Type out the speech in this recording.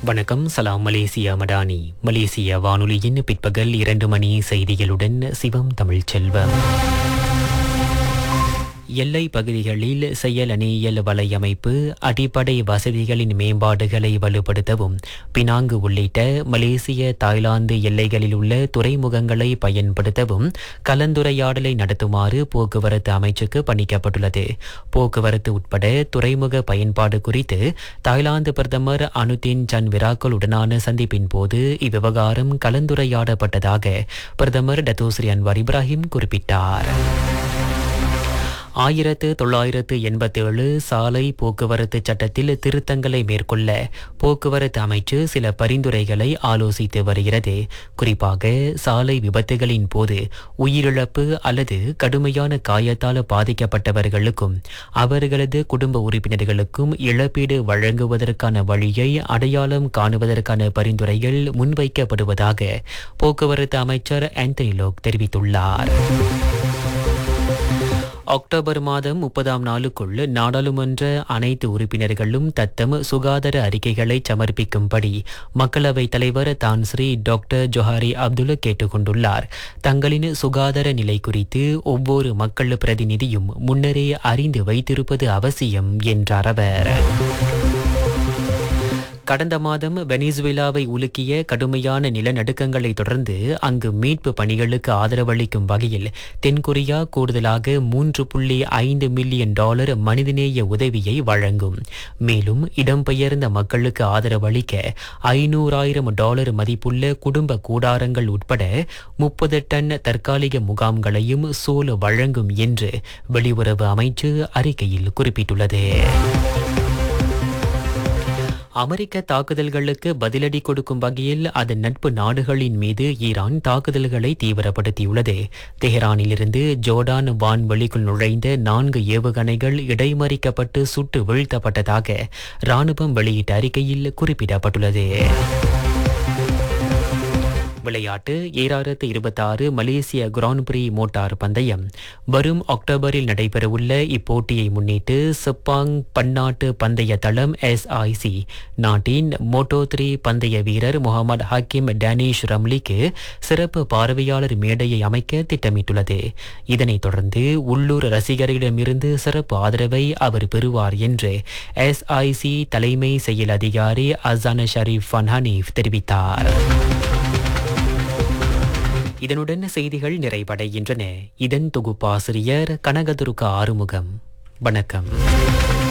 வணக்கம் சலாம் மலேசியா மடானி மலேசிய வானொலியின் பிற்பகல் இரண்டு மணி செய்திகளுடன் சிவம் தமிழ்ச் செல்வம் எல்லை பகுதிகளில் செயலணியல் வலையமைப்பு அடிப்படை வசதிகளின் மேம்பாடுகளை வலுப்படுத்தவும் பினாங்கு உள்ளிட்ட மலேசிய தாய்லாந்து எல்லைகளில் உள்ள துறைமுகங்களை பயன்படுத்தவும் கலந்துரையாடலை நடத்துமாறு போக்குவரத்து அமைச்சுக்கு பணிக்கப்பட்டுள்ளது போக்குவரத்து உட்பட துறைமுக பயன்பாடு குறித்து தாய்லாந்து பிரதமர் அனுதின் சன் விராக்களுடனான சந்திப்பின் போது இவ்விவகாரம் கலந்துரையாடப்பட்டதாக பிரதமர் டத்தோஸ்ரீ அன்வார் இப்ராஹிம் குறிப்பிட்டார் ஆயிரத்து தொள்ளாயிரத்து எண்பத்தேழு சாலை போக்குவரத்து சட்டத்தில் திருத்தங்களை மேற்கொள்ள போக்குவரத்து அமைச்சு சில பரிந்துரைகளை ஆலோசித்து வருகிறது குறிப்பாக சாலை விபத்துகளின் போது உயிரிழப்பு அல்லது கடுமையான காயத்தால் பாதிக்கப்பட்டவர்களுக்கும் அவர்களது குடும்ப உறுப்பினர்களுக்கும் இழப்பீடு வழங்குவதற்கான வழியை அடையாளம் காணுவதற்கான பரிந்துரைகள் முன்வைக்கப்படுவதாக போக்குவரத்து அமைச்சர் ஆந்தனி லோக் தெரிவித்துள்ளார் அக்டோபர் மாதம் முப்பதாம் நாளுக்குள் நாடாளுமன்ற அனைத்து உறுப்பினர்களும் தத்தம் சுகாதார அறிக்கைகளை சமர்ப்பிக்கும்படி மக்களவைத் தலைவர் தான்ஸ்ரீ டாக்டர் ஜொஹாரி அப்துல் கேட்டுக்கொண்டுள்ளார் தங்களின் சுகாதார நிலை குறித்து ஒவ்வொரு மக்கள் பிரதிநிதியும் முன்னரே அறிந்து வைத்திருப்பது அவசியம் என்றார் அவர் கடந்த மாதம் வெனிசுவேலாவை உலுக்கிய கடுமையான நிலநடுக்கங்களை தொடர்ந்து அங்கு மீட்பு பணிகளுக்கு ஆதரவளிக்கும் வகையில் தென்கொரியா கூடுதலாக மூன்று புள்ளி ஐந்து மில்லியன் டாலர் மனிதநேய உதவியை வழங்கும் மேலும் இடம்பெயர்ந்த மக்களுக்கு ஆதரவளிக்க ஐநூறாயிரம் டாலர் மதிப்புள்ள குடும்ப கூடாரங்கள் உட்பட முப்பது டன் தற்காலிக முகாம்களையும் சோல் வழங்கும் என்று வெளியுறவு அமைச்சு அறிக்கையில் குறிப்பிட்டுள்ளது அமெரிக்க தாக்குதல்களுக்கு பதிலடி கொடுக்கும் வகையில் அதன் நட்பு நாடுகளின் மீது ஈரான் தாக்குதல்களை தீவிரப்படுத்தியுள்ளது தெஹ்ரானிலிருந்து ஜோர்டான் வான்வெளிக்குள் நுழைந்த நான்கு ஏவுகணைகள் இடைமறிக்கப்பட்டு சுட்டு வீழ்த்தப்பட்டதாக ராணுவம் வெளியிட்ட அறிக்கையில் குறிப்பிடப்பட்டுள்ளது விளையாட்டு ஏழாயிரத்து இருபத்தாறு மலேசிய கிராண்ட் பிரி மோட்டார் பந்தயம் வரும் அக்டோபரில் நடைபெறவுள்ள இப்போட்டியை முன்னிட்டு செப்பாங் பன்னாட்டு பந்தய தளம் எஸ்ஐசி நாட்டின் மோட்டோ த்ரீ பந்தய வீரர் முகமது ஹக்கீம் டேனிஷ் ரம்லிக்கு சிறப்பு பார்வையாளர் மேடையை அமைக்க திட்டமிட்டுள்ளது இதனைத் தொடர்ந்து உள்ளூர் ரசிகர்களிடமிருந்து சிறப்பு ஆதரவை அவர் பெறுவார் என்று எஸ்ஐசி தலைமை செயல் அதிகாரி அசான ஷரீப் ஃபன்ஹனீஃப் தெரிவித்தார் இதனுடன் செய்திகள் நிறைவடைகின்றன இதன் தொகுப்பாசிரியர் கனகதுருக ஆறுமுகம் வணக்கம்